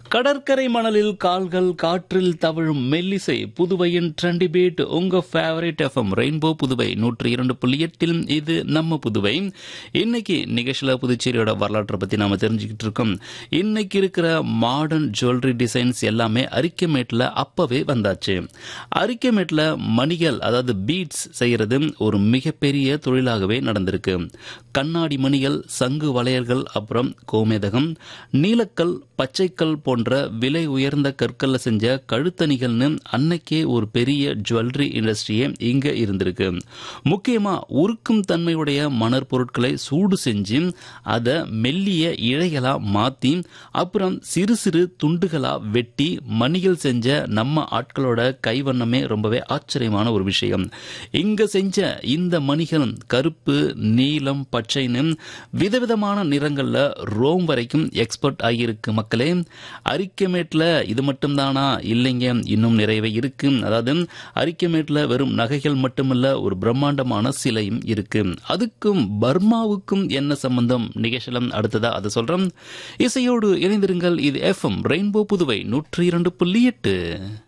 கடற்கரை மணலில் கால்கள் காற்றில் தவழும் மெல்லிசை புதுவையின் ட்ரெண்டி பீட் உங்க ஃபேவரட் எஃப்எம் ரெயின்போ புதுவை நூற்றி இரண்டு புள்ளி எட்டில் இது நம்ம புதுவை இன்னைக்கு நிகழ்ச்சியில புதுச்சேரியோட வரலாற்றை பத்தி நாம தெரிஞ்சுக்கிட்டு இருக்கோம் இன்னைக்கு இருக்கிற மாடர்ன் ஜுவல்லரி டிசைன்ஸ் எல்லாமே அரிக்கமேட்ல அப்பவே வந்தாச்சு அரிக்கமேட்ல மணிகள் அதாவது பீட்ஸ் செய்யறது ஒரு மிகப்பெரிய தொழிலாகவே நடந்திருக்கு கண்ணாடி மணிகள் சங்கு வளையல்கள் அப்புறம் கோமேதகம் நீலக்கல் பச்சைக்கல் போன்ற விலை உயர்ந்த கற்கள்ல செஞ்ச கழுத்தணிகள்னு அன்னைக்கே ஒரு பெரிய ஜுவல்லரி இண்டஸ்ட்ரியே இங்க இருந்திருக்கு முக்கியமா உருக்கும் தன்மையுடைய மணற் பொருட்களை சூடு செஞ்சு அதை மெல்லிய இழைகளா மாத்தி அப்புறம் சிறு சிறு துண்டுகளா வெட்டி மணிகள் செஞ்ச நம்ம ஆட்களோட கைவண்ணமே ரொம்பவே ஆச்சரியமான ஒரு விஷயம் இங்க செஞ்ச இந்த மணிகள் கருப்பு நீலம் பச்சைன்னு விதவிதமான நிறங்கள்ல ரோம் வரைக்கும் எக்ஸ்பர்ட் ஆகியிருக்கு மக்களே அரிக்கமேட்ல இது மட்டும்தானா இல்லைங்க இன்னும் நிறையவே இருக்கு அதாவது அரிக்கமேட்ல வெறும் நகைகள் மட்டுமல்ல ஒரு பிரம்மாண்டமான சிலையும் இருக்கு அதுக்கும் பர்மாவுக்கும் என்ன சம்பந்தம் நிகழ்ச்சிலம் அடுத்ததா அதை சொல்றோம் இசையோடு இணைந்திருங்கள் இது எஃப்எம் ரெயின்போ புதுவை நூற்றி இரண்டு புள்ளி எட்டு